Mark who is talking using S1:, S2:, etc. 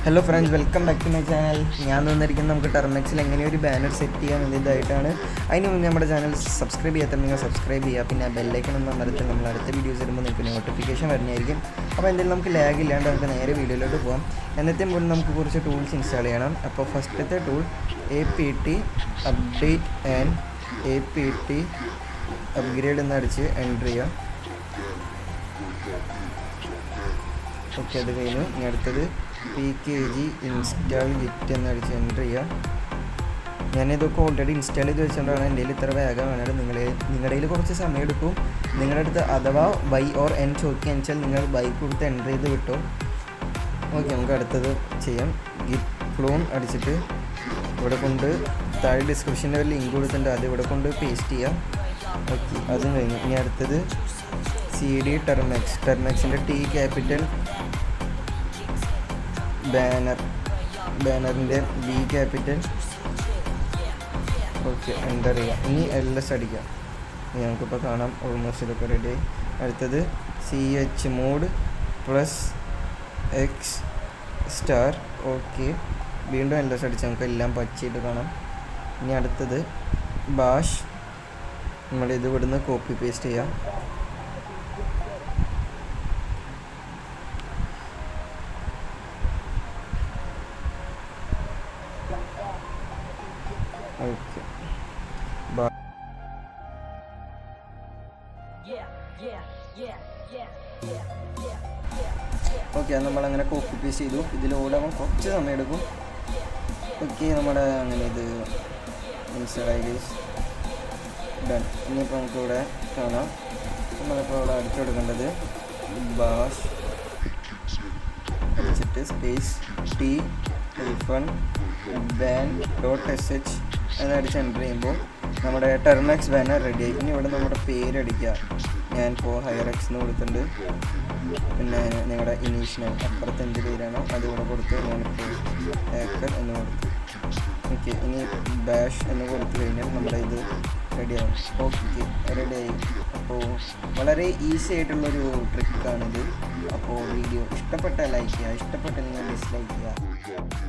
S1: hello friends welcome back to my channel ഞാൻ തന്നിരിക്കുന്നത് നമുക്ക് ടെർമെക്സിൽ എങ്ങനെ ഒരു ബാനർ സെറ്റ് ചെയ്യാം എന്നതായിട്ടാണ് അതിന് മുന്നേ നമ്മുടെ ചാനൽ സബ്സ്ക്രൈബ് ചെയ്യാത്ത നിങ്ങൾ സബ്സ്ക്രൈബ് ചെയ്യുക പിന്നെ ആ ബെല്ലൈക്കൺ ഒന്ന് അമർത്തി നമ്മൾ അടുത്ത വീഡിയോസ് വരുമ്പോൾ നിങ്ങൾക്ക് നോട്ടിഫിക്കേഷൻ വരുന്നതായിരിക്കും അപ്പോൾ എന്തെങ്കിലും നമുക്ക് ലാഗ് ഇല്ലാണ്ട് നമുക്ക് നേരെ വീഡിയോയിലോട്ട് പോകാം എന്നത്തെ മുന്നേ നമുക്ക് കുറച്ച് ടൂൾസ് ഇൻസ്റ്റാൾ ചെയ്യണം അപ്പോൾ ഫസ്റ്റത്തെ tool A P T update and A P T upgrade എന്ന് അടിച്ച് എൻ്റർ ചെയ്യാം ഓക്കെ അത് കഴിഞ്ഞു ഇനി അടുത്തത് P K G install git എന്ന് അടിച്ച് എൻ്റർ ചെയ്യാം ഞാനിതൊക്കെ ഓൾറെഡി ഇൻസ്റ്റാൾ ചെയ്ത് വെച്ചുകൊണ്ടാണ് എൻ്റെ കയ്യിൽ ഇത്ര വേഗം വേണത് നിങ്ങളെ നിങ്ങളുടെ കയ്യിൽ കുറച്ച് സമയം എടുക്കും നിങ്ങളുടെ അടുത്ത് അഥവാ ബൈ ഓർ എൻ ചോദിക്കുകയെന്ന് വെച്ചാൽ നിങ്ങൾ ബൈ കൊടുത്ത് എൻ്റർ ചെയ്ത് വിട്ടോ ഓക്കെ നമുക്ക് അടുത്തത് ചെയ്യാം ഗിറ്റ് ക്ലോൺ അടിച്ചിട്ട് ഇവിടെ കൊണ്ട് താഴെ ഡിസ്ക്രിപ്ഷൻ്റെ ഒരു ലിങ്ക് കൊടുത്തിട്ടുണ്ട് അത് ഇവിടെ കൊണ്ട് പേസ്റ്റ് ചെയ്യാം ഓക്കെ അതും കഴിഞ്ഞു ഇനി അടുത്തത് സി ഡി ടെർമെക്സ് ടെർമെക്സിൻ്റെ ടി ക്യാപിറ്റൽ ബാനർ ബാനറിൻ്റെ ബി ക്യാപിറ്റൽ ഓക്കെ എൻ്റർ ചെയ്യാം ഇനി എൽ എസ് അടിക്കാം ഇനി നമുക്കിപ്പോൾ കാണാം ഓൾമോസ്റ്റ് ഇതൊക്കെ റെഡി ആയി അടുത്തത് C H mod plus X star okay വീണ്ടും എൽ എസ് അടിച്ച് നമുക്ക് എല്ലാം പച്ചയിട്ട് കാണാം ഇനി അടുത്തത് ബാഷ് നമ്മളിത് ഇവിടുന്ന് കോപ്പി പേസ്റ്റ് ചെയ്യാം ഓക്കെ ഓക്കെ അത് നമ്മളങ്ങനെ കോപ്പി പേസ്റ്റ് ചെയ്തു ഇതിലൂടാകുമ്പോൾ കുറച്ച് സമയം എടുക്കും ഓക്കെ നമ്മുടെ അങ്ങനെ ഇത് ഇൻസ്റ്റാളായി ഗൈസ് ഡൺ ഇനിയിപ്പോൾ നമുക്കിവിടെ കാണാം നമ്മളിപ്പോൾ ഇവിടെ അടിച്ചു കൊടുക്കേണ്ടത് ബാഷ് അടിച്ചിട്ട് space T hyphen ban dot S H എന്നടിച്ച് എൻ്റർ ചെയ്യുമ്പോൾ നമ്മുടെ ടെർമാക്സ് ബാനർ റെഡി ആയി ഇനി ഇവിടെ നമ്മുടെ പേരടിക്കുക ഞാൻ ഇപ്പോൾ ഹയർ എക്സ് എന്ന് കൊടുത്തിട്ടുണ്ട് പിന്നെ നിങ്ങളുടെ ഇനീഷ്യൽ അപ്പുറത്ത് എന്ത് പേരാണോ അത് ഇവിടെ കൊടുത്ത് ഞാനിപ്പോൾ ഏക്കർ എന്ന് കൊടുത്തു ഓക്കെ ഇനി ബാഷ് എന്ന് കൊടുത്തു കഴിഞ്ഞാൽ നമ്മുടെ ഇത് റെഡിയാവും ഓക്കെ റെഡിയായി അപ്പോൾ വളരെ ഈസി ആയിട്ടുള്ളൊരു ട്രിക്കാണിത് അപ്പോൾ വീഡിയോ ഇഷ്ടപ്പെട്ട ലൈക്ക് ചെയ്യുക ഇഷ്ടപ്പെട്ടില്ലെങ്കിൽ ഡിസ്ലൈക്ക് ചെയ്യുക